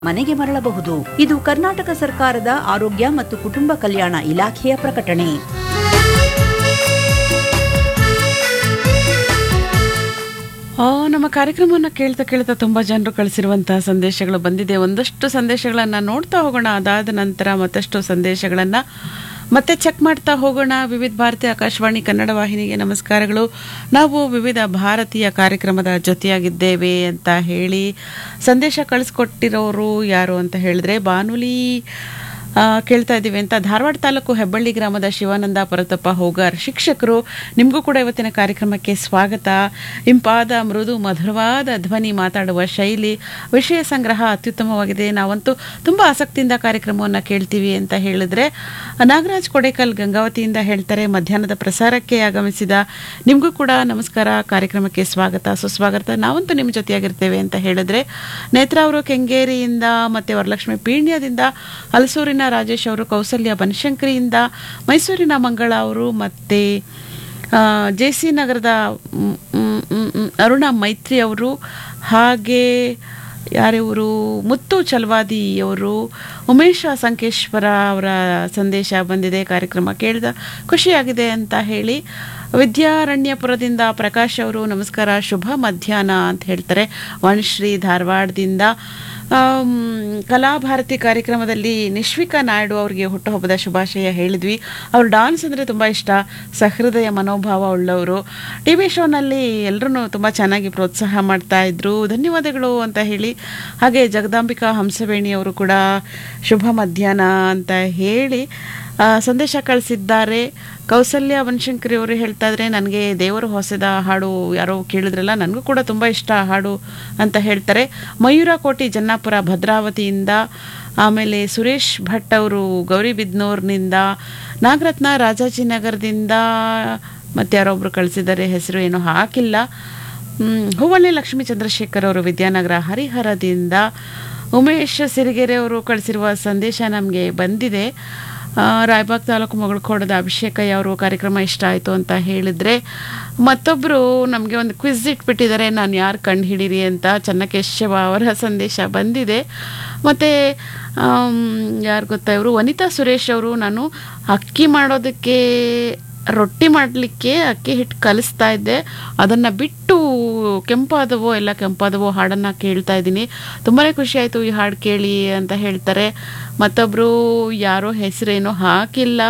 ಮನೆಗೆ ಮರಳಬಹುದು ಇದು ಕರ್ನಾಟಕ ಸರ್ಕಾರದ ಆರೋಗ್ಯ ಮತ್ತು ಕುಟುಂಬ ಕಲ್ಯಾಣ ಇಲಾಖೆಯ ಪ್ರಕಟಣೆ ಆ, ನಮ್ಮ ಕಾರ್ಯಕ್ರಮವನ್ನು ಕೇಳ್ತಾ ಕೇಳ್ತಾ ತುಂಬ ಜನರು ಕಳಿಸಿರುವಂತಹ ಸಂದೇಶಗಳು ಬಂದಿದೆ ಒಂದಷ್ಟು ಸಂದೇಶಗಳನ್ನು ನೋಡ್ತಾ ಹೋಗೋಣ ಅದಾದ ನಂತರ ಮತ್ತಷ್ಟು ಸಂದೇಶಗಳನ್ನು ಮತ್ತೆ ಚೆಕ್ ಮಾಡ್ತಾ ಹೋಗೋಣ ವಿವಿಧ ಭಾರತಿ ಆಕಾಶವಾಣಿ ಕನ್ನಡ ವಾಹಿನಿಗೆ ನಮಸ್ಕಾರಗಳು ನಾವು ವಿವಿಧ ಭಾರತೀಯ ಕಾರ್ಯಕ್ರಮದ ಜೊತೆಯಾಗಿದ್ದೇವೆ ಅಂತ ಹೇಳಿ ಸಂದೇಶ ಕಳಿಸ್ಕೊಟ್ಟಿರೋರು ಯಾರು ಅಂತ ಹೇಳಿದ್ರೆ ಬಾನುಲಿ ಆ, ಕೇಳ್ತಾ ಇದ್ದೀವಿ ಅಂತ ಧಾರವಾಡ ತಾಲೂಕು ಹೆಬ್ಬಳ್ಳಿ ಗ್ರಾಮದ ಶಿವಾನಂದ ಪರತಪ್ಪ ಹೋಗಾರ್ ಶಿಕ್ಷಕರು ನಿಮಗೂ ಕೂಡ ಇವತ್ತಿನ ಕಾರ್ಯಕ್ರಮಕ್ಕೆ ಸ್ವಾಗತ ಇಂಪಾದ ಮೃದು ಮಧುರವಾದ ಧ್ವನಿ ಮಾತಾಡುವ ಶೈಲಿ ವಿಷಯ ಸಂಗ್ರಹ ಅತ್ಯುತ್ತಮವಾಗಿದೆ ನಾವಂತೂ ತುಂಬ ಆಸಕ್ತಿಯಿಂದ ಕಾರ್ಯಕ್ರಮವನ್ನು ಕೇಳ್ತೀವಿ ಅಂತ ಹೇಳಿದ್ರೆ ನಾಗರಾಜ್ ಕೊಡೇಕಲ್ ಗಂಗಾವತಿಯಿಂದ ಹೇಳ್ತಾರೆ ಮಧ್ಯಾಹ್ನದ ಪ್ರಸಾರಕ್ಕೆ ಆಗಮಿಸಿದ ನಿಮಗೂ ಕೂಡ ನಮಸ್ಕಾರ ಕಾರ್ಯಕ್ರಮಕ್ಕೆ ಸ್ವಾಗತ ಸುಸ್ವಾಗತ ನಾವಂತೂ ನಿಮ್ಮ ಜೊತೆಯಾಗಿರ್ತೇವೆ ಅಂತ ಹೇಳಿದ್ರೆ ನೇತ್ರ ಅವರು ಕೆಂಗೇರಿಯಿಂದ ಮತ್ತೆ ವರಲಕ್ಷ್ಮಿ ಪೀಣ್ಯದಿಂದ ಹಲಸೂರಿನ ರಾಜೇಶ್ ಅವರು ಕೌಸಲ್ಯ ಬನಶಂಕರಿಯಿಂದ ಮೈಸೂರಿನ ಮಂಗಳ ಅವರು ಮತ್ತೆ ಜೆ ಸಿ ನಗರದ ಮ್, ಮ್, ಮ್, ಮ್, ಅರುಣ ಮೈತ್ರಿ ಅವರು ಹಾಗೆ ಯಾರಿವರು ಮುತ್ತು ಚಲವಾದಿ ಅವರು ಉಮೇಶ ಸಂಕೇಶ್ವರ ಅವರ ಸಂದೇಶ ಬಂದಿದೆ ಕಾರ್ಯಕ್ರಮ ಕೇಳಿದ ಖುಷಿಯಾಗಿದೆ ಅಂತ ಹೇಳಿ ವಿದ್ಯಾರಣ್ಯಪುರದಿಂದ ಪ್ರಕಾಶ್ ಅವರು ನಮಸ್ಕಾರ ಶುಭ ಮಧ್ಯಾಹ್ನ ಅಂತ ಹೇಳ್ತಾರೆ ವಾಣಿಶ್ರೀ ಧಾರವಾಡದಿಂದ ಆಮ್, ಕಲಾಭಾರತಿ ಕಾರ್ಯಕ್ರಮದಲ್ಲಿ ನಿಶ್ವಿಕಾ ನಾಯ್ಡು ಅವರಿಗೆ ಹುಟ್ಟುಹಬ್ಬದ ಶುಭಾಶಯ ಹೇಳಿದ್ವಿ ಅವ್ರು ಡಾನ್ಸ್ ಅಂದರೆ ತುಂಬ ಇಷ್ಟ ಸಹೃದಯ ಮನೋಭಾವ ಉಳ್ಳವರು ಟಿ ವಿ ಶೋನಲ್ಲಿ ಎಲ್ಲರೂ ತುಂಬ ಚೆನ್ನಾಗಿ ಪ್ರೋತ್ಸಾಹ ಮಾಡ್ತಾ ಇದ್ರು ಧನ್ಯವಾದಗಳು ಅಂತ ಹೇಳಿ ಹಾಗೆ ಜಗದಾಂಬಿಕಾ ಹಂಸವೇಣಿ ಅವರು ಕೂಡ ಶುಭ ಮಧ್ಯಾಹ್ನ ಅಂತ ಹೇಳಿ ಆ, ಸಂದೇಶ ಕಳಿಸಿದ್ದಾರೆ ಕೌಸಲ್ಯ ಬನಶಂಕರಿ ಅವರು ಹೇಳ್ತಾ ಇದ್ರೆ ನನಗೆ ದೇವರು ಹೊಸದ ಹಾಡು ಯಾರೋ ಕೇಳಿದ್ರಲ್ಲ ನನಗೂ ಕೂಡ ತುಂಬ ಇಷ್ಟ ಆ ಹಾಡು ಅಂತ ಹೇಳ್ತಾರೆ ಮಯೂರ ಕೋಟಿ ಜನ್ನಾಪುರ ಭದ್ರಾವತಿಯಿಂದ ಆಮೇಲೆ ಸುರೇಶ್ ಭಟ್ ಅವರು ಗೌರಿಬಿದ್ನೂರ್ನಿಂದ ನಾಗರತ್ನ ರಾಜಾಜಿನಗರದಿಂದ ಮತ್ತೆ ಯಾರೊಬ್ರು ಕಳಿಸಿದ್ದಾರೆ ಹೆಸರು ಏನೋ ಹಾಕಿಲ್ಲ ಹ್ಮ್, ಹೂವಳ್ಳಿ ಲಕ್ಷ್ಮೀ ಚಂದ್ರಶೇಖರ್ ಅವರು ವಿದ್ಯಾನಗರ ಹರಿಹರದಿಂದ ಉಮೇಶ್ ಸಿರಿಗೆರೆ ಅವರು ಕಳಿಸಿರುವ ಸಂದೇಶ ನಮಗೆ ಬಂದಿದೆ ಆ, ರಾಯಬಾಗ್ ತಾಲೂಕು ಮಗಳಖೋಡದ ಅಭಿಷೇಕಯ್ಯ ಅವರು ಕಾರ್ಯಕ್ರಮ ಇಷ್ಟ ಆಯಿತು ಅಂತ ಹೇಳಿದರೆ ಮತ್ತೊಬ್ಬರು ನಮಗೆ ಒಂದು ಕ್ವಿಜ್ ಇಟ್ಬಿಟ್ಟಿದ್ದಾರೆ ನಾನು ಯಾರು ಕಂಡು ಹಿಡೀರಿ ಅಂತ ಚನ್ನಕೇಶವ ಅವರ ಸಂದೇಶ ಬಂದಿದೆ ಮತ್ತು ಯಾರು ಗೊತ್ತಾ ಇವರು ವನಿತಾ ಸುರೇಶ್ ಅವರು ನಾನು ಅಕ್ಕಿ ಮಾಡೋದಕ್ಕೆ ರೊಟ್ಟಿ ಮಾಡಲಿಕ್ಕೆ ಅಕ್ಕಿ ಹಿಟ್ಟು ಕಲಿಸ್ತಾ ಇದ್ದೆ ಅದನ್ನು ಬಿಟ್ಟು ಕೆಂಪಾದವೋ ಎಲ್ಲ ಕೆಂಪಾದವೋ ಹಾಡನ್ನು ಕೇಳ್ತಾ ಇದ್ದೀನಿ ತುಂಬಾ ಖುಷಿ ಆಯಿತು ಈ ಹಾಡು ಕೇಳಿ ಅಂತ ಹೇಳ್ತಾರೆ ಮತ್ತೊಬ್ಬರು ಯಾರೋ ಹೆಸರೇನೋ ಹಾಕಿಲ್ಲ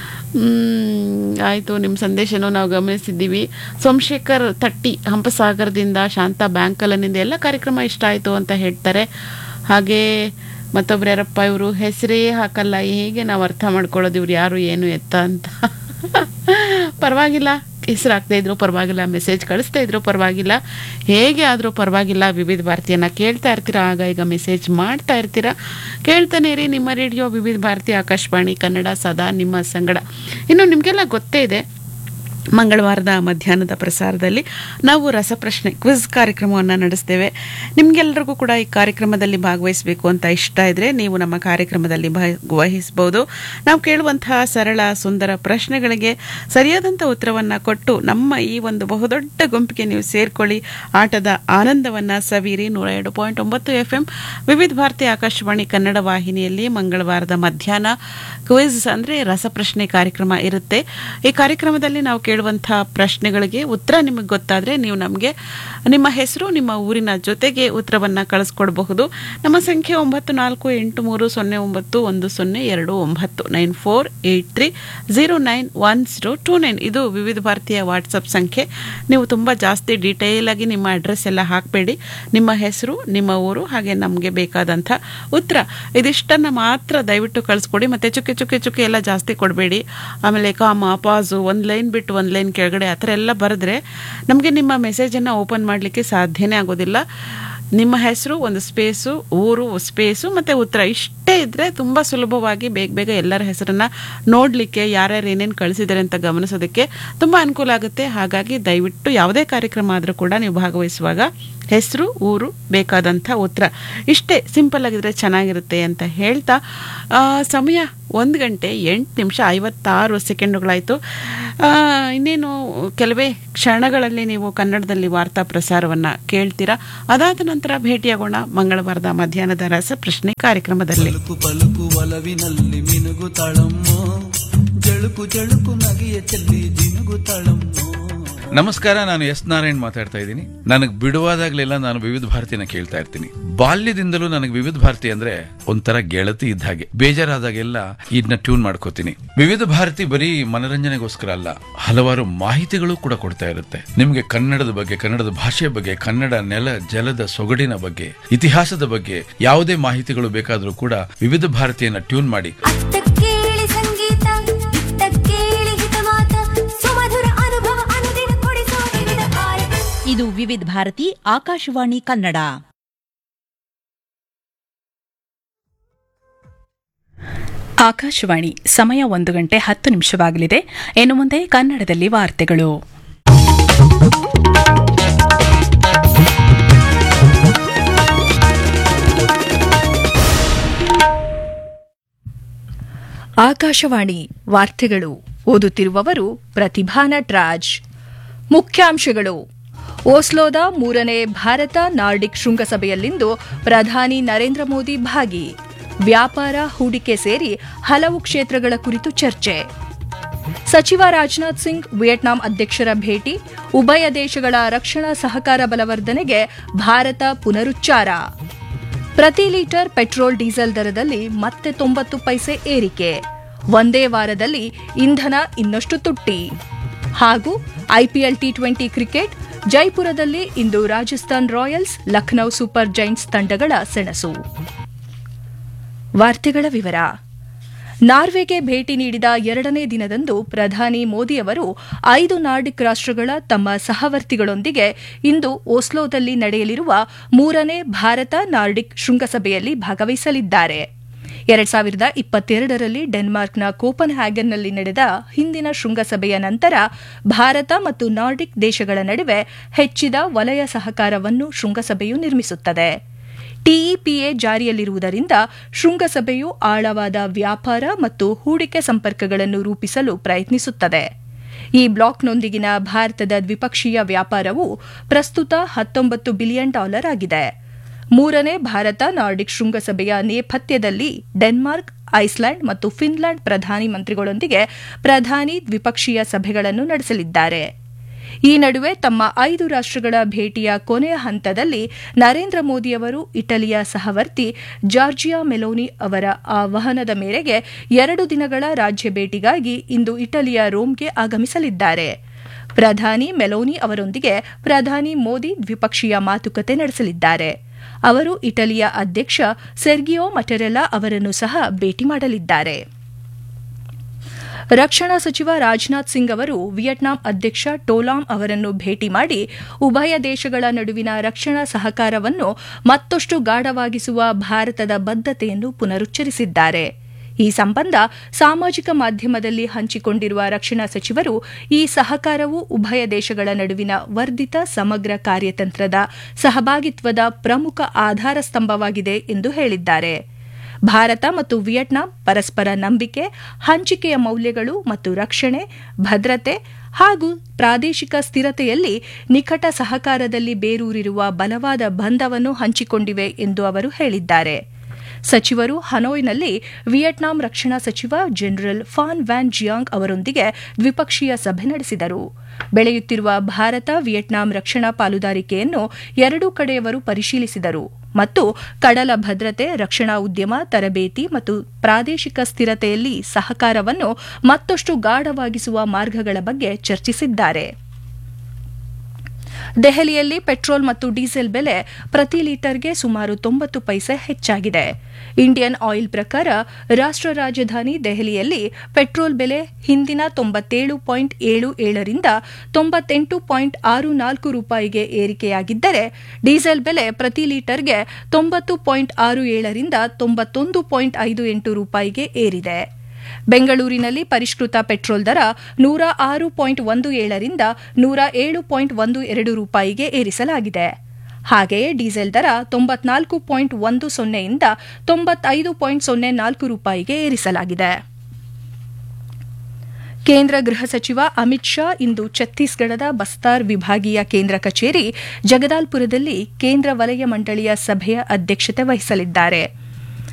ಆಯಿತು ನಿಮ್ಮ ಸಂದೇಶನೂ ನಾವು ಗಮನಿಸಿದ್ದೀವಿ ಸೋಮಶೇಖರ್ ತಟ್ಟಿ ಹಂಪಸಾಗರದಿಂದ ಶಾಂತ ಬ್ಯಾಂಕಲನಿಂದ ಎಲ್ಲ ಕಾರ್ಯಕ್ರಮ ಇಷ್ಟ ಆಯಿತು ಅಂತ ಹೇಳ್ತಾರೆ ಹಾಗೆ ಮತ್ತೊಬ್ರು ಯಾರಪ್ಪ ಇವರು ಹೆಸರೇ ಹಾಕಲ್ಲ ಹೇಗೆ ನಾವು ಅರ್ಥ ಮಾಡ್ಕೊಳ್ಳೋದು ಇವ್ರು ಯಾರು ಏನು ಎತ್ತ ಅಂತ ಪರವಾಗಿಲ್ಲ ಹೆಸರು ಹಾಕ್ತಾ ಇದ್ರು ಪರವಾಗಿಲ್ಲ ಮೆಸೇಜ್ ಕಳಿಸ್ತಾ ಇದ್ರು ಪರವಾಗಿಲ್ಲ ಹೇಗೆ ಆದರೂ ಪರವಾಗಿಲ್ಲ ವಿವಿಧ ಭಾರತಿಯನ್ನ ಕೇಳ್ತಾ ಇರ್ತೀರಾ ಆಗ ಈಗ ಮೆಸೇಜ್ ಮಾಡ್ತಾ ಇರ್ತೀರಾ ಕೇಳ್ತಾನೆ ಇರಿ ನಿಮ್ಮ ರೇಡಿಯೋ ವಿವಿಧ ಭಾರತಿ ಆಕಾಶವಾಣಿ ಕನ್ನಡ ಸದಾ ನಿಮ್ಮ ಸಂಗಡ ಇನ್ನು ನಿಮಗೆಲ್ಲ ಗೊತ್ತೇ ಇದೆ ಮಂಗಳವಾರದ ಮಧ್ಯಾಹ್ನದ ಪ್ರಸಾರದಲ್ಲಿ ನಾವು ರಸಪ್ರಶ್ನೆ ಕ್ವಿಜ್ ಕಾರ್ಯಕ್ರಮವನ್ನು ನಡೆಸ್ತೇವೆ ನಿಮಗೆಲ್ಲರಿಗೂ ಕೂಡ ಈ ಕಾರ್ಯಕ್ರಮದಲ್ಲಿ ಭಾಗವಹಿಸಬೇಕು ಅಂತ ಇಷ್ಟ ಇದ್ರೆ ನೀವು ನಮ್ಮ ಕಾರ್ಯಕ್ರಮದಲ್ಲಿ ಭಾಗವಹಿಸಬಹುದು ನಾವು ಕೇಳುವಂತಹ ಸರಳ ಸುಂದರ ಪ್ರಶ್ನೆಗಳಿಗೆ ಸರಿಯಾದಂಥ ಉತ್ತರವನ್ನು ಕೊಟ್ಟು ನಮ್ಮ ಈ ಒಂದು ಬಹುದೊಡ್ಡ ಗುಂಪಿಗೆ ನೀವು ಸೇರ್ಕೊಳ್ಳಿ ಆಟದ ಆನಂದವನ್ನು ಸವೀರಿ ನೂರ ಎರಡು ಪಾಯಿಂಟ್ ಒಂಬತ್ತು ಎಫ್ ಎಂ ವಿವಿಧ ಭಾರತಿ ಆಕಾಶವಾಣಿ ಕನ್ನಡ ವಾಹಿನಿಯಲ್ಲಿ ಮಂಗಳವಾರದ ಮಧ್ಯಾಹ್ನ ಕ್ವಿಜ್ ಅಂದರೆ ರಸಪ್ರಶ್ನೆ ಕಾರ್ಯಕ್ರಮ ಇರುತ್ತೆ ಈ ಕಾರ್ಯಕ್ರಮದಲ್ಲಿ ನಾವು ಕೇಳುವಂತಹ ಪ್ರಶ್ನೆಗಳಿಗೆ ಉತ್ತರ ನಿಮಗೆ ಗೊತ್ತಾದರೆ ನೀವು ನಮಗೆ ನಿಮ್ಮ ಹೆಸರು ನಿಮ್ಮ ಊರಿನ ಜೊತೆಗೆ ಉತ್ತರವನ್ನು ಕಳಿಸ್ಕೊಡ್ಬಹುದು ನಮ್ಮ ಸಂಖ್ಯೆ ಒಂಬತ್ತು ನಾಲ್ಕು ಎಂಟು ಮೂರು ಸೊನ್ನೆ ಒಂಬತ್ತು ಒಂದು ಸೊನ್ನೆ ಎರಡು ಒಂಬತ್ತು nine four eight three zero nine one zero two nine ಇದು ವಿವಿಧ ಭಾರತೀಯ ವಾಟ್ಸಪ್ ಸಂಖ್ಯೆ ನೀವು ತುಂಬ ಜಾಸ್ತಿ ಡೀಟೇಲ್ ಆಗಿ ನಿಮ್ಮ ಅಡ್ರೆಸ್ ಎಲ್ಲ ಹಾಕಬೇಡಿ ನಿಮ್ಮ ಹೆಸರು ನಿಮ್ಮ ಊರು ಹಾಗೆ ನಮಗೆ ಬೇಕಾದಂಥ ಉತ್ತರ ಇದಿಷ್ಟನ್ನು ಮಾತ್ರ ದಯವಿಟ್ಟು ಕಳಿಸ್ಕೊಡಿ ಮತ್ತು ಚುಕ್ಕೆ ಚುಕ್ಕೆ ಚುಕ್ಕೆ ಎಲ್ಲ ಜಾಸ್ತಿ ಕೊಡಬೇಡಿ ಆಮೇಲೆ ಕಾಮ ಪಾಸು ಒಂದು ಲೈನ್ ಬಿಟ್ಟು ಒಂದು ಲೈನ್ ಕೆಳಗಡೆ ಆ ಥರ ಎಲ್ಲ ಬರೆದ್ರೆ ನಮಗೆ ನಿಮ್ಮ ಮೆಸೇಜನ್ನು ಓಪನ್ ಮಾಡಲಿಕ್ಕೆ ಸಾಧ್ಯನೇ ಆಗೋದಿಲ್ಲ ನಿಮ್ಮ ಹೆಸರು ಒಂದು ಸ್ಪೇಸು ಊರು ಸ್ಪೇಸು ಮತ್ತು ಉತ್ತರ ಇಷ್ಟೇ ಇದ್ದರೆ ತುಂಬ ಸುಲಭವಾಗಿ ಬೇಗ ಬೇಗ ಎಲ್ಲರ ಹೆಸರನ್ನು ನೋಡಲಿಕ್ಕೆ ಯಾರ್ಯಾರು ಏನೇನು ಕಳಿಸಿದ್ದಾರೆ ಅಂತ ಗಮನಿಸೋದಕ್ಕೆ ತುಂಬ ಅನುಕೂಲ ಆಗುತ್ತೆ ಹಾಗಾಗಿ ದಯವಿಟ್ಟು ಯಾವುದೇ ಕಾರ್ಯಕ್ರಮ ಆದರೂ ಕೂಡ ನೀವು ಭಾಗವಹಿಸುವಾಗ ಹೆಸರು ಊರು ಬೇಕಾದಂಥ ಉತ್ತರ ಇಷ್ಟೇ ಸಿಂಪಲ್ ಆಗಿದ್ರೆ ಚೆನ್ನಾಗಿರುತ್ತೆ ಅಂತ ಹೇಳ್ತಾ ಆ, ಸಮಯ ಒಂದು ಗಂಟೆ ಎಂಟು ನಿಮಿಷ ಐವತ್ತಾರು ಸೆಕೆಂಡುಗಳಾಯಿತು ಇನ್ನೇನು ಕೆಲವೇ ಕ್ಷಣಗಳಲ್ಲಿ ನೀವು ಕನ್ನಡದಲ್ಲಿ ವಾರ್ತಾ ಪ್ರಸಾರವನ್ನು ಕೇಳ್ತೀರಾ ಅದಾದ ನಂತರ ಭೇಟಿಯಾಗೋಣ ಮಂಗಳವಾರದ ಮಧ್ಯಾಹ್ನದ ರಸಪ್ರಶ್ನೆ ಕಾರ್ಯಕ್ರಮದಲ್ಲಿ ಪలుಕು ಪలుಕು ಒಲವಿನಲ್ಲಿ ಮಿನುಗುತ್ತಾಳಮ್ಮೋ ಜಳುಕು ಜಳುಕು ನಗೆಯ ಚೆಲ್ಲಿ ಜಿನುಗುತ್ತಾಳಮ್ಮೋ ನಮಸ್ಕಾರ ನಾನು ಎಸ್ ನಾರಾಯಣ್ ಮಾತಾಡ್ತಾ ಇದ್ದೀನಿ ನನಗೆ ಬಿಡುವಾದಾಗ್ಲೆಲ್ಲ ನಾನು ವಿವಿಧ ಭಾರತಿನ ಕೇಳ್ತಾ ಇರ್ತೀನಿ ಬಾಲ್ಯದಿಂದಲೂ ನನಗೆ ವಿವಿಧ ಭಾರತಿ ಅಂದ್ರೆ ಒಂಥರ ಗೆಳತಿ ಇದ್ದ ಹಾಗೆ ಬೇಜಾರಾದಾಗೆಲ್ಲ ಇದನ್ನ ಟ್ಯೂನ್ ಮಾಡ್ಕೋತೀನಿ ವಿವಿಧ ಭಾರತಿ ಬರೀ ಮನರಂಜನೆಗೋಸ್ಕರ ಅಲ್ಲ ಹಲವಾರು ಮಾಹಿತಿಗಳು ಕೂಡ ಕೊಡ್ತಾ ಇರುತ್ತೆ ನಿಮಗೆ ಕನ್ನಡದ ಬಗ್ಗೆ ಕನ್ನಡದ ಭಾಷೆಯ ಬಗ್ಗೆ ಕನ್ನಡ ನೆಲ ಜಲದ ಸೊಗಡಿನ ಬಗ್ಗೆ ಇತಿಹಾಸದ ಬಗ್ಗೆ ಯಾವುದೇ ಮಾಹಿತಿಗಳು ಬೇಕಾದರೂ ಕೂಡ ವಿವಿಧ ಭಾರತಿಯನ್ನ ಟ್ಯೂನ್ ಮಾಡಿ ಅತ್ತ ಕೇಳಿ ಸಂಗೀತ ಇತ್ತ ಕೇಳಿ ಹಿತವಾತ ಸುಮಧುರ ಅನುಭವ ಅನುದಿನ ಕೊಡಿಸೋ ವಿವಿಧ ಭಾರತಿ ಇದು ವಿವಿಧ ಭಾರತಿ ಆಕಾಶವಾಣಿ ಕನ್ನಡ ಆಕಾಶವಾಣಿ ಸಮಯ ಒಂದು ಗಂಟೆ ಹತ್ತು ನಿಮಿಷವಾಗಲಿದೆ ಇನ್ನು ಮುಂದೆ ಕನ್ನಡದಲ್ಲಿ ವಾರ್ತೆಗಳು ಆಕಾಶವಾಣಿ ವಾರ್ತೆಗಳು ಓದುತ್ತಿರುವವರು ಪ್ರತಿಭಾ ನಟರಾಜ್ ಮುಖ್ಯಾಂಶಗಳು ಓಸ್ಲೋದ ಮೂರನೇ ಭಾರತ ನಾರ್ಡಿಕ್ ಶೃಂಗಸಭೆಯಲ್ಲಿಂದು ಪ್ರಧಾನಿ ನರೇಂದ್ರ ಮೋದಿ ಭಾಗಿ ವ್ಯಾಪಾರ ಹೂಡಿಕೆ ಸೇರಿ ಹಲವು ಕ್ಷೇತ್ರಗಳ ಕುರಿತು ಚರ್ಚೆ ಸಚಿವ ರಾಜನಾಥ್ ಸಿಂಗ್ ವಿಯೆಟ್ನಾಂ ಅಧ್ಯಕ್ಷರ ಭೇಟಿ ಉಭಯ ದೇಶಗಳ ರಕ್ಷಣಾ ಸಹಕಾರ ಬಲವರ್ಧನೆಗೆ ಭಾರತ ಪುನರುಚ್ಚಾರ ಪ್ರತಿ ಲೀಟರ್ ಪೆಟ್ರೋಲ್ ಡೀಸೆಲ್ ದರದಲ್ಲಿ ಮತ್ತೆ ತೊಂಬತ್ತು ಪೈಸೆ ಏರಿಕೆ ಒಂದೇ ವಾರದಲ್ಲಿ ಇಂಧನ ಇನ್ನಷ್ಟು ತುಟ್ಟಿ ಹಾಗೂ ಐಪಿಎಲ್ ಟಿ ಟ್ವೆಂಟಿ ಕ್ರಿಕೆಟ್ ಜೈಪುರದಲ್ಲಿ ಇಂದು Rajasthan royals Lucknow super giants ತಂಡಗಳ ಸೆಣಸು ವಾರ್ತೆಗಳ ವಿವರ ನಾರ್ವೆಗೆ ಭೇಟಿ ನೀಡಿದ ಎರಡನೇ ದಿನದಂದು ಪ್ರಧಾನಿ ಮೋದಿಯವರು ಐದು ನಾರ್ಡಿಕ್ ರಾಷ್ಟ್ರಗಳ ತಮ್ಮ ಸಹವರ್ತಿಗಳೊಂದಿಗೆ ಇಂದು ಓಸ್ಲೋದಲ್ಲಿ ನಡೆಯಲಿರುವ ಮೂರನೇ ಭಾರತ ನಾರ್ಡಿಕ್ ಶೃಂಗಸಭೆಯಲ್ಲಿ ಭಾಗವಹಿಸಲಿದ್ದಾರೆ ಎರಡ್ ಸಾವಿರದ ಇಪ್ಪತ್ತೆರಡರಲ್ಲಿ ಡೆನ್ಮಾರ್ಕ್ನ ಕೋಪನ್ ಹ್ಯಾಗನ್ನಲ್ಲಿ ನಡೆದ ಹಿಂದಿನ ಶೃಂಗಸಭೆಯ ನಂತರ ಭಾರತ ಮತ್ತು ನಾರ್ಡಿಕ್ ದೇಶಗಳ ನಡುವೆ ಹೆಚ್ಚಿದ ವಲಯ ಸಹಕಾರವನ್ನು ಶೃಂಗಸಭೆಯು ನಿರ್ಮಿಸುತ್ತದೆ ಟಿಇಪಿಎ ಜಾರಿಯಲ್ಲಿರುವುದರಿಂದ ಶೃಂಗಸಭೆಯು ಆಳವಾದ ವ್ಯಾಪಾರ ಮತ್ತು ಹೂಡಿಕೆ ಸಂಪರ್ಕಗಳನ್ನು ರೂಪಿಸಲು ಪ್ರಯತ್ನಿಸುತ್ತದೆ ಈ ಬ್ಲಾಕ್ನೊಂದಿಗಿನ ಭಾರತದ ದ್ವಿಪಕ್ಷೀಯ ವ್ಯಾಪಾರವು ಪ್ರಸ್ತುತ ಹತ್ತೊಂಬತ್ತು ಬಿಲಿಯನ್ ಡಾಲರ್ ಆಗಿದೆ ಮೂರನೇ ಭಾರತ ನಾರ್ಡಿಕ್ ಶೃಂಗಸಭೆಯ ನೇಪಥ್ಯದಲ್ಲಿ ಡೆನ್ಮಾರ್ಕ್ ಐಸ್ಲ್ಯಾಂಡ್ ಮತ್ತು ಫಿನ್ಲ್ಯಾಂಡ್ ಪ್ರಧಾನಿ ಮಂತ್ರಿಗಳೊಂದಿಗೆ ಪ್ರಧಾನಿ ದ್ವಿಪಕ್ಷೀಯ ಸಭೆಗಳನ್ನು ನಡೆಸಲಿದ್ದಾರೆ ಈ ನಡುವೆ ತಮ್ಮ ಐದು ರಾಷ್ಟ್ರಗಳ ಭೇಟಿಯ ಕೊನೆಯ ಹಂತದಲ್ಲಿ ನರೇಂದ್ರ ಮೋದಿಯವರು ಇಟಲಿಯ ಸಹವರ್ತಿ ಜಾರ್ಜಿಯಾ ಮೆಲೋನಿ ಅವರ ಆಹ್ವಾನದ ಮೇರೆಗೆ ಎರಡು ದಿನಗಳ ರಾಜ್ಯ ಭೇಟಿಗಾಗಿ ಇಂದು ಇಟಲಿಯ ರೋಮ್ಗೆ ಆಗಮಿಸಲಿದ್ದಾರೆ ಪ್ರಧಾನಿ ಮೆಲೋನಿ ಅವರೊಂದಿಗೆ ಪ್ರಧಾನಿ ಮೋದಿ ದ್ವಿಪಕ್ಷೀಯ ಮಾತುಕತೆ ನಡೆಸಲಿದ್ದಾರೆ ಅವರು ಇಟಲಿಯ ಅಧ್ಯಕ್ಷ ಸೆರ್ಗಿಯೋ ಮಟೆರೆಲ್ಲಾ ಅವರನ್ನು ಸಹ ಭೇಟಿ ಮಾಡಲಿದ್ದಾರೆ ರಕ್ಷಣಾ ಸಚಿವ ರಾಜನಾಥ್ ಸಿಂಗ್ ಅವರು ವಿಯೆಟ್ನಾಂ ಅಧ್ಯಕ್ಷ ಟೋಲಾಮ್ ಅವರನ್ನು ಭೇಟಿ ಮಾಡಿ ಉಭಯ ದೇಶಗಳ ನಡುವಿನ ರಕ್ಷಣಾ ಸಹಕಾರವನ್ನು ಮತ್ತಷ್ಟು ಗಾಢವಾಗಿಸುವ ಭಾರತದ ಬದ್ಧತೆಯನ್ನು ಪುನರುಚ್ಚರಿಸಿದ್ದಾರೆ ಈ ಸಂಬಂಧ ಸಾಮಾಜಿಕ ಮಾಧ್ಯಮದಲ್ಲಿ ಹಂಚಿಕೊಂಡಿರುವ ರಕ್ಷಣಾ ಸಚಿವರು ಈ ಸಹಕಾರವು ಉಭಯ ದೇಶಗಳ ನಡುವಿನ ವರ್ಧಿತ ಸಮಗ್ರ ಕಾರ್ಯತಂತ್ರದ ಸಹಭಾಗಿತ್ವದ ಪ್ರಮುಖ ಆಧಾರ ಸ್ತಂಭವಾಗಿದೆ ಎಂದು ಹೇಳಿದ್ದಾರೆ ಭಾರತ ಮತ್ತು ವಿಯೆಟ್ನಾಂ ಪರಸ್ಪರ ನಂಬಿಕೆ ಹಂಚಿಕೆಯ ಮೌಲ್ಯಗಳು ಮತ್ತು ರಕ್ಷಣೆ ಭದ್ರತೆ ಹಾಗೂ ಪ್ರಾದೇಶಿಕ ಸ್ಥಿರತೆಯಲ್ಲಿ ನಿಕಟ ಸಹಕಾರದಲ್ಲಿ ಬೇರೂರಿರುವ ಬಲವಾದ ಬಂಧವನ್ನು ಹಂಚಿಕೊಂಡಿವೆ ಎಂದು ಅವರು ಹೇಳಿದ್ದಾರೆ ಸಚಿವರು ಹನೋಯ್ನಲ್ಲಿ ವಿಯೆಟ್ನಾಂ ರಕ್ಷಣಾ ಸಚಿವ ಜನರಲ್ ಫಾನ್ ವ್ಯಾನ್ ಜಿಯಾಂಗ್ ಅವರೊಂದಿಗೆ ದ್ವಿಪಕ್ಷೀಯ ಸಭೆ ನಡೆಸಿದರು ಬೆಳೆಯುತ್ತಿರುವ ಭಾರತ ವಿಯೆಟ್ನಾಂ ರಕ್ಷಣಾ ಪಾಲುದಾರಿಕೆಯನ್ನು ಎರಡೂ ಕಡೆಯವರು ಪರಿಶೀಲಿಸಿದರು ಮತ್ತು ಕಡಲ ಭದ್ರತೆ ರಕ್ಷಣಾ ಉದ್ಯಮ ತರಬೇತಿ ಮತ್ತು ಪ್ರಾದೇಶಿಕ ಸ್ಥಿರತೆಯಲ್ಲಿ ಸಹಕಾರವನ್ನು ಮತ್ತಷ್ಟು ಗಾಢವಾಗಿಸುವ ಮಾರ್ಗಗಳ ಬಗ್ಗೆ ಚರ್ಚಿಸಿದ್ದಾರೆ ದೆಹಲಿಯಲ್ಲಿ ಪೆಟ್ರೋಲ್ ಮತ್ತು ಡೀಸೆಲ್ ಬೆಲೆ ಪ್ರತಿ ಲೀಟರ್ಗೆ ಸುಮಾರು ತೊಂಬತ್ತು ಪೈಸೆ ಹೆಚ್ಚಾಗಿದೆ ಇಂಡಿಯನ್ ಆಯಿಲ್ ಪ್ರಕಾರ ರಾಷ್ಟ್ರ ರಾಜಧಾನಿ ದೆಹಲಿಯಲ್ಲಿ ಪೆಟ್ರೋಲ್ ಬೆಲೆ ಹಿಂದಿನ ತೊಂಬತ್ತೇಳು ಪಾಯಿಂಟ್ ಏಳು ಏಳರಿಂದ ತೊಂಬತ್ತೆಂಟು ಪಾಯಿಂಟ್ ಆರು ನಾಲ್ಕು ರೂಪಾಯಿಗೆ ಏರಿಕೆಯಾಗಿದ್ದರೆ ಡೀಸೆಲ್ ಬೆಲೆ ಪ್ರತಿ ಲೀಟರ್ಗೆ ತೊಂಬತ್ತು ಪಾಯಿಂಟ್ ಆರು ಏಳರಿಂದ ತೊಂಬತ್ತೊಂದು ಪಾಯಿಂಟ್ ಐದು ಎಂಟು ರೂಪಾಯಿಗೆ ಏರಿದೆ ಬೆಂಗಳೂರಿನಲ್ಲಿ ಪರಿಷ್ಕೃತ ಪೆಟ್ರೋಲ್ ದರ ನೂರ ಆರು ಪಾಯಿಂಟ್ ಒಂದು ಏಳರಿಂದ ನೂರ ಏಳು ಪಾಯಿಂಟ್ ಒಂದು ಎರಡು ರೂಪಾಯಿಗೆ ಏರಿಸಲಾಗಿದೆ ಹಾಗೆಯೇ ಡೀಸೆಲ್ ದರ ತೊಂಬತ್ನಾಲ್ಕು ಪಾಯಿಂಟ್ ಒಂದು ಸೊನ್ನೆಯಿಂದ ತೊಂಬತ್ತೈದು ಪಾಯಿಂಟ್ ಸೊನ್ನೆ ನಾಲ್ಕು ರೂಪಾಯಿಗೆ ಏರಿಸಲಾಗಿದೆ ಕೇಂದ್ರ ಗೃಹ ಸಚಿವ ಅಮಿತ್ ಶಾ ಇಂದು ಛತ್ತೀಸ್ಗಢದ ಬಸ್ತಾರ್ ವಿಭಾಗೀಯ ಕೇಂದ್ರ ಕಚೇರಿ ಜಗದಾಲ್ಪುರದಲ್ಲಿ ಕೇಂದ್ರ ವಲಯ ಮಂಡಳಿಯ ಸಭೆಯ ಅಧ್ಯಕ್ಷತೆ ವಹಿಸಲಿದ್ದಾರೆ